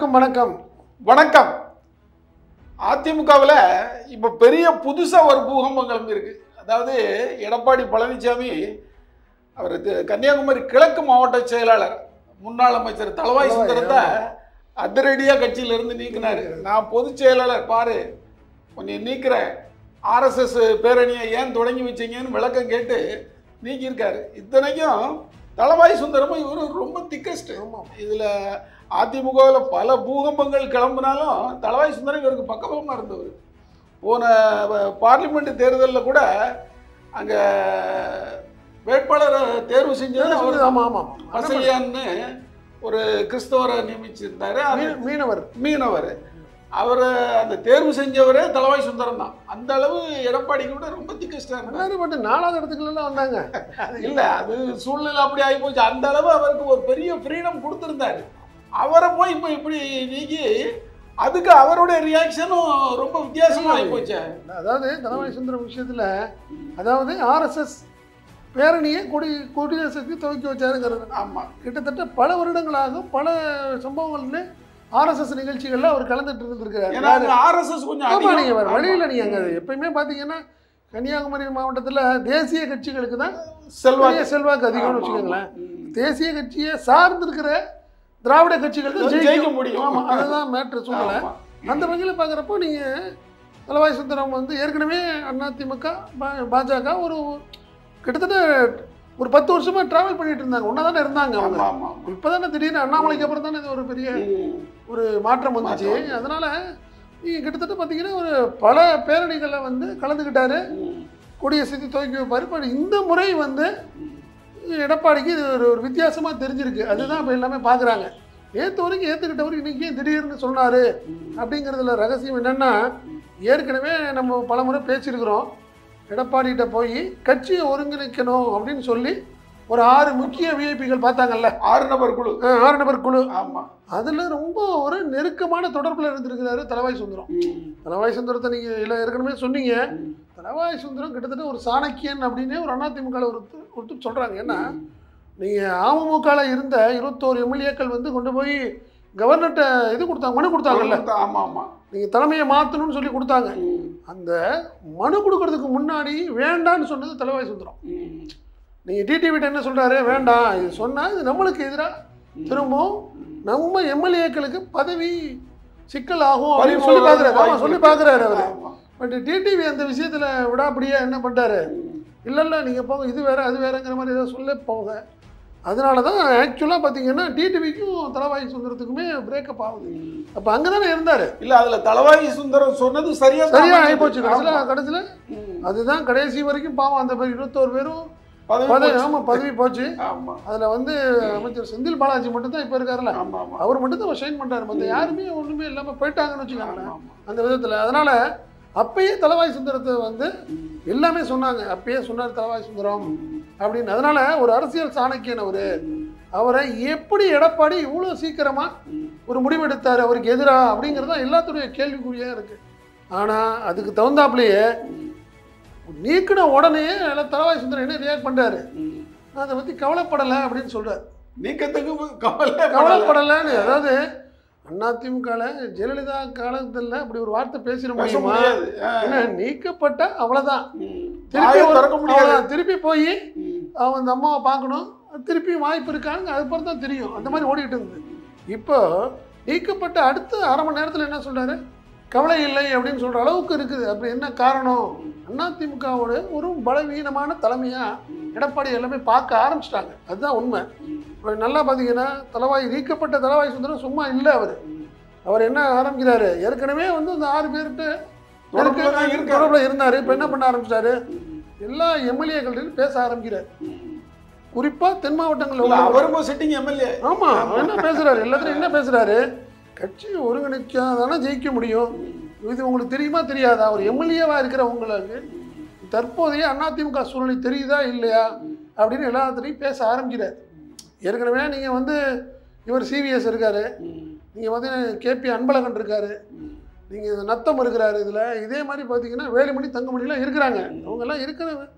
அனைவருக்கும் வணக்கம் வணக்கம் அதிமுகவில் இப்போ பெரிய புதுசாக ஒரு பூகம்பம் கிளம்பியிருக்கு அதாவது எடப்பாடி பழனிசாமி அவர் தி- கன்னியாகுமரி கிழக்கு மாவட்ட செயலாளர் முன்னாள் அமைச்சர் தளவாய் சுந்தரத்தை அதிரடியாக கட்சியிலிருந்து நீக்கினார் நான் பொதுச் செயலாளர் பாரு கொஞ்சம் நீக்கிறேன் ஆர்எஸ்எஸ் பேரணியை ஏன் தொடங்கி வச்சீங்கன்னு விளக்கம் கேட்டு நீக்கியிருக்காரு இத்தனைக்கும் தளவாய் சுந்தரமும் இவரும் ரொம்ப திக்கஸ்ட் இதில் அதிமுகவில் பல பூகம்பங்கள் கிளம்புனாலும் தளவாய் சுந்தரம் இவருக்கு பக்கபலமாக இருந்தவர் போன வ- பார்லிமெண்ட் தேர்தலில் கூட அங்கே வேட்பாளரை தேர்வு செஞ்சது அவர் ஆமா ஆமா அசலியான்னு ஒரு கிறிஸ்தவரை நியமிச்சிருந்தாரு அது மீ- மீனவர் மீனவர் அவர் அந்த தேர்வு செஞ்சவரே தளவாய் சுந்தரம் தான் அந்த அளவு எடப்பாடி கூட ரொம்ப திக்கஸ்டாக இருந்தார் எல்லாரும் மட்டும் நாலாவது இடத்துக்குள்ள எல்லாம் வந்தாங்க இல்ல அது சூழ்நிலை அப்படி ஆகி போச்சு அந்த அளவு அவருக்கு ஒரு பெரிய ஃப்ரீடம் கொடுத்துருந்தாரு அவரை போய் இப்போ இப்படி நீக்கி அதுக்கு அவருடைய ரியாக்ஷனும் ரொம்ப வித்தியாசமா ஆகி போச்சு அதாவது தனவாய் சுந்தரம் விஷயத்துல அதாவது ஆர்எஸ்எஸ் பேரணியை கொடி கொடியரசுக்கு துவக்கி வச்சாருங்கிறது ஆமா கிட்டத்தட்ட பல வருடங்களாக பல சம்பவங்கள்ல ஆர்எஸ்எஸ் நிகழ்ச்சிகள்ல அவர் கலந்துட்டு இருந்திருக்கிறாரு ஏன்னா அங்க ஆர்எஸ்எஸ் கொஞ்சம் ஆமா அதிகம். நீங்க வேற ஆமா. வழியில நீங்க அங்க எப்பயுமே பாத்தீங்கன்னா கன்னியாகுமரி மாவட்டத்துல தேசிய கட்சிகளுக்கு தான் செல்வாக்கு பெரிய செல்வாக்கு அதிகம்னு ஆமா, வச்சுக்கோங்களேன் ஆமா. ம். தேசிய கட்சியை சார்ந்திருக்கிற திராவிட கட்சிகள் தான் ஜெயிக்க ஜெயிக்க முடியும். ஆமா அதுதான் மேட்ரு சூழ்நிலை ஆமா. அந்த வகையில் பார்க்குறப்போ நீங்கள் தலவாய் சுந்தரம் வந்து ஏற்கனவே அதிமுக பா- பாஜக ஒரு கிட்டத்தட்ட ஒரு பத்து வருஷமா டிராவல் பண்ணிட்டு இருந்தாங்க ஒன்றா தானே இருந்தாங்க அவங்க ஆமா, ஆமா, ஆமா. இப்போ தானே திடீர்னு அண்ணாமலைக்கு அப்புறம் தானே இது ஒரு பெரிய ம். ஒரு மாற்றம் வந்துச்சு மாற்றம். அதனால நீங்கள் கிட்டத்தட்ட பார்த்தீங்கன்னா ஒரு பல பேரணிகளில் வந்து கலந்துக்கிட்டாரு ம். கொடியசைத்து துவக்கி வைப்பார் இப்போ இந்த முறை வந்து எடப்பாடிக்கு இது ஒரு ஒரு வித்தியாசமாக தெரிஞ்சிருக்கு அதுதான் இப்போ எல்லாமே பார்க்குறாங்க நேற்று வரைக்கும் ஏற்றுக்கிட்டவர் இன்னைக்கு ஏன் திடீர்னு சொன்னார் அப்படிங்கிறதுல ரகசியம் என்னென்னா ஏற்கனவே நம்ம பல முறை பேசியிருக்கிறோம் எடப்பாடிகிட்ட போய் கட்சியை ஒருங்கிணைக்கணும் அப்படின்னு சொல்லி ஒரு ஆறு முக்கிய விஐபிகள் பார்த்தாங்கல்ல ஆறு நபர் குழு அஹ் ஆறு நபர் குழு ஆமா அதில் ரொம்ப ஒரு நெருக்கமான தொடர்பில் இருந்திருக்கிறாரு தலவாய் சுந்தரம் ம். தலவாய் சுந்தரத்தை நீங்கள் இல்லை ஏற்கனவே சொன்னீங்க ம். தலவாய் சுந்தரம் கிட்டத்தட்ட ஒரு சாணக்கியன் அப்படின்னே ஒரு அதிமுகவில் ஒருத்தர் ஒருத்தர் சொல்கிறாங்க ஏன்னா நீங்கள் அமமுகவில் இருந்த இருபத்தோரு எம்எல்ஏக்கள் வந்து கொண்டு போய் கவர்னர்கிட்ட இது கொடுத்தாங்க மனு கொடுத்தாங்கல்ல ஆமா ஆமா நீங்கள் தலைமையை மாற்றணும்னு சொல்லி கொடுத்தாங்க ம். அந்த மனு கொடுக்கறதுக்கு முன்னாடி வேண்டான்னு சொன்னது தலவாய் சுந்தரம் ம். நீங்கள் டிடிவிட்ட என்ன சொல்கிறாரு வேண்டாம் இது சொன்னால் இது நம்மளுக்கு எதிராக திரும்பவும் நம்ம எம்எல்ஏக்களுக்கு பதவி சிக்கல் ஆகும் அப்படின்னு சொல்லி பார்க்குறாரு ஆமாம் சொல்லி பார்க்குறாரு அவர் ஆமா. பட் டிடிவி அந்த விஷயத்தில் விடாப்படியா என்ன பண்ணிட்டாரு இல்லை இல்லை நீங்கள் போங்க இது வேற அது வேறங்கிற மாதிரி ஏதோ சொல்ல போங்க அதனால தான் ஆக்சுவலாக பார்த்தீங்கன்னா டிடிவிக்கும் தலவாய் சுந்தரத்துக்குமே பிரேக்கப் ஆகுது அப்போ அங்கே தானே இருந்தார் இல்ல அதுல தளவாய் சுந்தரம் சொன்னது சரியா தான் சரியா அமைஞ்சது. ஆகிப்போச்சு கடைசியில் ஆமா. கடைசியில் ம். அதுதான் கடைசி வரைக்கும் பாவம் அந்த பேர் இருபத்தோரு பேரும் பதவி பதவி போச்சு. ஆமாம் பதவி போச்சு ஆமா அதில் வந்து அமைச்சர் செந்தில் பாலாஜி மட்டும் தான் இப்போ இருக்காருல்ல ஆமா ஆமா அவர் மட்டும் தான் ஷைன் பண்ணுறாரு மற்ற யாருமே ஒன்றுமே இல்லாமல் போயிட்டாங்கன்னு வச்சுக்கோங்களேன் ஆமா. அந்த விதத்தில் அதனால் அப்பயே தலவாய் சுந்தரத்தை வந்து எல்லாமே சொன்னாங்க அப்பயே சொன்னார் தலவாய் சுந்தரம் அப்படின்னு அதனால ஒரு அரசியல் சாணக்கியன் அவர் அவரை எப்படி எடப்பாடி இவ்வளோ சீக்கிரமாக ஒரு முடிவெடுத்தார் அவருக்கு எதிராக அப்படிங்கிறது தான் எல்லாத்துடைய கேள்விக்குறியாக இருக்குது ஆனால் அதுக்கு தகுந்தாப்புலேயே நீக்கின உடனே எல்லாம் தலவாய் சுந்தரம் என்ன ரியாக்ட் பண்ணுறாரு நான் அதை பற்றி கவலைப்படலை அப்படின்னு சொல்கிறார் நீக்கத்துக்கு கவலை படல. கவலைப்படலைன்னு அதாவது அதிமுகவில் ஜெயலலிதா காலத்தில் அப்படி ஒரு வார்த்தை பேசிட பேச முடியுமா முடியாது ஆ. ஏன்னா நீக்கப்பட்ட அவ்வளோதான் ம். திருப்பி வாயை ஒரு- திறக்க முடியாது அவ்வளவுதான். திருப்பி போய் ம். அவன் அந்த அம்மாவை பார்க்கணும் திருப்பி வாய்ப்பு இருக்கான்னு அதுக்கப்புறம் தான் தெரியும் அந்த மாதிரி ஓடிக்கிட்டு இருந்தது இப்போ நீக்கப்பட்ட அடுத்த அரை மணி நேரத்தில் என்ன சொல்றாரு கவலை இல்லை அப்படின்னு சொல்ற அளவுக்கு இருக்குது அப்படி என்ன காரணம் அதிமுகவோட ஒரு பலவீனமான தலைமையா எடப்பாடி எல்லாமே பார்க்க ஆரம்பிச்சிட்டாங்க அதுதான் உண்மை இப்போ நல்லா பார்த்தீங்கன்னா தலவாய் நீக்கப்பட்ட தலவாய் சுந்தரம் சும்மா இல்லை அவர் அவர் என்ன ஆரம்பிக்கிறாரு ஏற்கனவே வந்து அந்த ஆறு பேர்கிட்ட தொடர்புல தான் இருக்காரு. தொடர்பில் இருந்தார் இப்போ என்ன பண்ண ஆரம்பிச்சிட்டாரு எல்லா எம்எல்ஏக்கள்டையும் பேச ஆரம்பிக்கிறார் குறிப்பாக தென் மாவட்டங்களில் இல்ல, உள்ள அவரும் சிட்டிங் எம்எல்ஏ ஆமா அவர் என்ன பேசுறாரு எல்லாத்துலையும் என்ன பேசுறாரு கட்சியை ஒருங்கிணைச்சாதானே ஜெயிக்க முடியும் இது உங்களுக்கு தெரியுமா தெரியாதா ஒரு எம்எல்ஏவா இருக்கிற உங்களுக்கு தற்போதைய அதிமுக சூழ்நிலை தெரியுதா இல்லையா அப்படின்னு எல்லாத்துலையும் பேச ஆரம்பிக்கிறார் ஏற்கனவே நீங்கள் வந்து இவர் சிவிஎஸ் இருக்காரு நீங்கள் வந்து கேபி அன்பழகன் இருக்காரு நீங்கள் நத்தம் இருக்கிறாரு இதில் இதே மாதிரி பார்த்தீங்கன்னா வேலுமணி தங்கமணிலாம் இருக்கிறாங்க அவங்கெல்லாம் இருக்கிற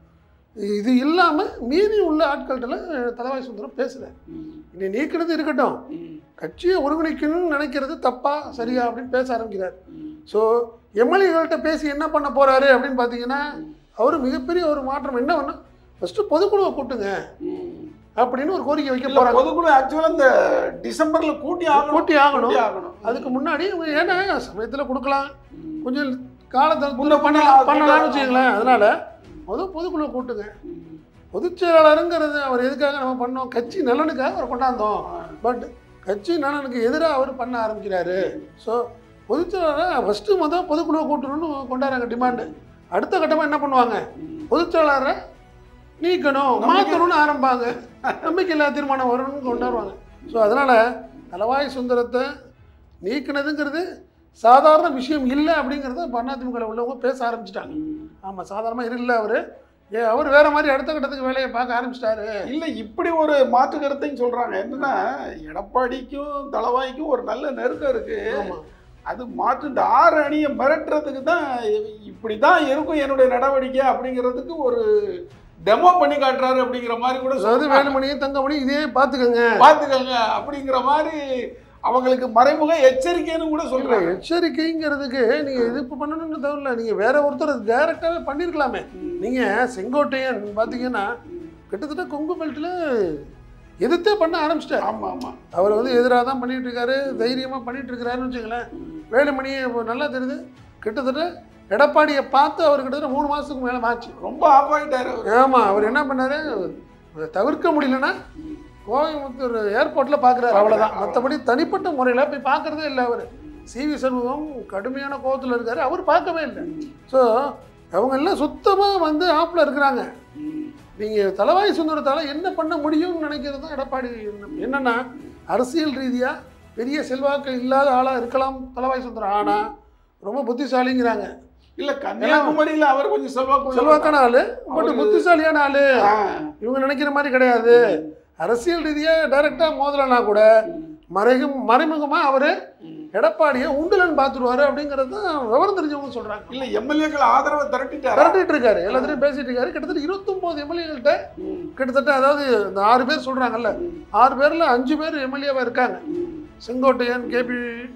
இது இல்லாமல் மீதி உள்ள ஆட்கள்கிட்ட தலைவாய் சுந்தரம் பேசுகிறார் இனி நீக்கிறது இருக்கட்டும் கட்சியை ஒருங்கிணைக்கணும்னு நினைக்கிறது தப்பா சரியா அப்படின்னு பேச ஆரம்பிக்கிறார் ஸோ எம்எல்ஏகள்கிட்ட பேசி என்ன பண்ண போறாரு அப்படின்னு பார்த்தீங்கன்னா அவர் மிகப்பெரிய ஒரு மாற்றம் என்ன பண்ண ஃபர்ஸ்ட் பொதுக்குழுவை கூட்டுங்க அப்படின்னு ஒரு கோரிக்கை வைக்க இல்ல போறாங்க பொதுக்குழு ஆக்சுவலா இந்த டிசம்பர்ல கூட்டி ஆகணும் கூட்டி ஆகணும் கூட்டி ஆகணும் அதுக்கு முன்னாடி இவங்க ஏன்னா சமயத்தில் கொடுக்கலாம் கொஞ்சம் காலத்தை முன்ன முன்ன பண்ணலாம், பண்ணலாம்னு வச்சுங்களேன் அதனால முதல் பொதுக்குழுவை கூட்டுங்க பொதுச் செயலாளருங்கிறது அவர் எதுக்காக நம்ம பண்ணோம் கட்சி நலனுக்காக அவர் கொண்டாந்தோம் பட் கட்சி நலனுக்கு எதிராக அவர் பண்ண ஆரம்பிக்கிறாரு ஸோ பொதுச் செயலாளரை ஃபஸ்ட்டு முதல் பொதுக்குழுவை கூட்டணும்னு கொண்டாடுறாங்க டிமாண்டு அடுத்த கட்டமாக என்ன பண்ணுவாங்க பொதுச் செயலாளரை நீக்கணும் மாற்றணும்னு ஆரம்பிப்பாங்க நம்பிக்கையில்லா தீர்மானம் வரும்னு கொண்டாடுவாங்க ஸோ அதனால் தலவாய் சுந்தரத்தை நீக்கினதுங்கிறது சாதாரண விஷயம் இல்லை அப்படிங்கிறத இப்போ அதிமுக உள்ளவங்க பேச ஆரம்பிச்சிட்டாங்க ஆமாம் சாதாரணமாக இல்லை அவர் ஏ அவர் வேற மாதிரி அடுத்த கட்டத்துக்கு வேலையை பார்க்க ஆரம்பிச்சிட்டாரு இல்ல இப்படி ஒரு மாற்று கருத்தையும் சொல்றாங்க என்னன்னா எடப்பாடிக்கும் தளவாய்க்கும் ஒரு நல்ல நெருக்கம் இருக்கு ஆமாம் அது மாற்று இந்த ஆறு அணியை மிரட்டுறதுக்கு தான் இப்படி தான் இருக்கும் என்னுடைய நடவடிக்கை அப்படிங்கிறதுக்கு ஒரு டெமோ பண்ணி காட்டுறாரு அப்படிங்கிற மாதிரி கூட அதாவது சொல்றாங்க. வேலுமணியும் தங்கமணி இதே பார்த்துக்கங்க பார்த்துக்கங்க அப்படிங்கிற மாதிரி அவங்களுக்கு மறைமுக எச்சரிக்கைன்னு கூட இல்லை சொல்றாங்க எச்சரிக்கைங்கிறதுக்கு நீங்கள் இது இப்போ பண்ணணும்னு தவிர நீங்கள் வேற ஒருத்தர் டைரெக்டாகவே பண்ணியிருக்கலாமே நீங்கள் செங்கோட்டையன் பார்த்தீங்கன்னா கிட்டத்தட்ட கொங்கு பெல்ட்டில் எதிர்த்தே பண்ண ஆரம்பிச்சிட்டார் ஆமா ஆமா அவர் வந்து எதிராக தான் பண்ணிட்டு இருக்காரு தைரியமாக பண்ணிட்டு இருக்கிறாருன்னு வச்சுங்களேன் வேலுமணி இப்போ நல்லா தெரியுது கிட்டத்தட்ட எடப்பாடியை பார்த்து அவர் கிட்டத்தட்ட மூணு மாதத்துக்கு மேலே ஆச்சு ரொம்ப ஆஃப் ஆயிட்டாரு அவரு. ஆமாம் அவர் என்ன பண்ணாரு தவிர்க்க முடியலன்னா கோயம்புத்தூர் ஏர்போர்ட்டில் பார்க்குறாரு அவ்வளோதான் மற்றபடி தனிப்பட்ட முறையில் போய் பார்க்குறதே இல்லை அவர் சிவி சண்முகம் கடுமையான கோவத்தில் இருக்காரு அவர் பார்க்கவே இல்லை ஸோ அவங்க எல்லாம் சுத்தமாக வந்து ஆப்பில் இருக்கிறாங்க நீங்கள் தலவாய் சுந்தரத்தால் என்ன பண்ண முடியும்னு நினைக்கிறது தான் எடப்பாடி எண்ணம். என்னன்னா அரசியல் ரீதியாக பெரிய செல்வாக்கு இல்லாத ஆளாக இருக்கலாம் தலவாய் சுந்தரம் ஆனால் ரொம்ப புத்திசாலிங்கிறாங்க இல்ல கன்னியாகுமரியில அவர் கொஞ்சம் செல்வாக்கு செல்வாக்கான ஆள் பட் அவரு- புத்திசாலியான ஆள் ஆ. இவங்க நினைக்கிற மாதிரி கிடையாது அரசியல் ரீதியாக டைரெக்டாக மோதலைனா கூட மறைகும் மறைமுகமாக அவர் எடப்பாடியை உண்டுலன்னு பார்த்துருவாரு அப்படிங்கிறது தான் விவரம் தெரிஞ்சவங்க சொல்கிறாங்க இல்ல எம்எல்ஏக்கள் ஆதரவை திரட்டிட்டாரு திரட்டிட்டு இருக்காரு எல்லாத்தையும் பேசிட்டு இருக்காரு கிட்டத்தட்ட இருபத்தொம்போது எம்எல்ஏகள்கிட்ட கிட்டத்தட்ட அதாவது இந்த ஆறு பேர் சொல்கிறாங்கல்ல ஆறு பேரில் அஞ்சு பேர் எம்எல்ஏவாக இருக்காங்க செங்கோட்டையன் கேபி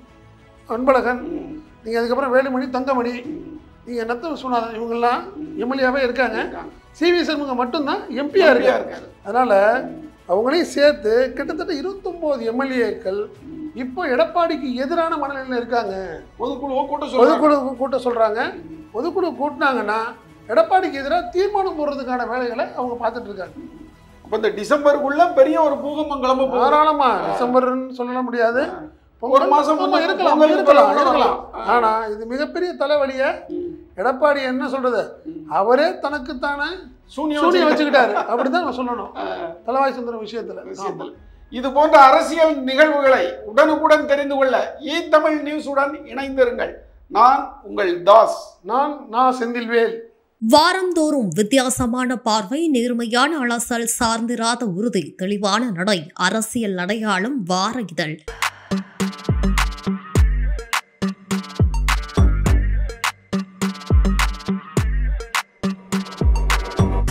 அன்பழகன் நீங்கள் அதுக்கப்புறம் வேலுமணி தங்கமணி நீங்கள் நத்த விஸ்வநாதன் இவங்கெல்லாம் எம்எல்ஏவாகவே இருக்காங்க சிவி சண்முகம் மட்டும்தான் எம்பியாக இருக்காரு இருக்காரு அதனால் அவங்களையும் சேர்த்து கிட்டத்தட்ட இருபத்தொம்போது எம்எல்ஏக்கள் இப்போ எடப்பாடிக்கு எதிரான மனநிலையில் இருக்காங்க பொதுக்குழுவை கூட்ட சொல்றாங்க பொதுக்குழு கூட்ட சொல்கிறாங்க பொதுக்குழு கூட்டினாங்கன்னா எடப்பாடிக்கு எதிராக தீர்மானம் போடுறதுக்கான வேலைகளை அவங்க பார்த்துட்டு இருக்காங்க அப்ப இந்த டிசம்பருக்குள்ள பெரிய ஒரு பூகம்பம் கிளம்ப போகுது தாராளமா டிசம்பர்னு சொல்ல முடியாது ஒரு மாசம் ஆமா, முன்ன இருக்கலாம் பொங்கலுக்கு இருக்கலாம் பிறகு இருக்கலாம் வரலாம். ஆனா இது மிகப்பெரிய தலைவலிய எடப்பாடி என்ன சொல்றது அவரே தனக்குத்தானே சூனியம் சூனியம் வச்சுக்கிட்டாரு. வச்சுக்கிட்டாரு அப்படிதான் நான் சொல்லணும் தலைவாய் சுந்தரம் விஷயத்துல ஆமா. விஷயத்தில். இது போன்ற அரசியல் நிகழ்வுகளை உடனுக்குடன் தெரிந்து கொள்ள ஈ தமிழ் நியூஸுடன் இணைந்திருங்கள் நான் உங்கள் தாஸ் நான் நான் செந்தில்வேல் வாரந்தோறும் வித்தியாசமான பார்வை நேர்மையான அலசல் சார்ந்திராத உறுதி தெளிவான நடை அரசியல் அடையாளம் வார இதழ்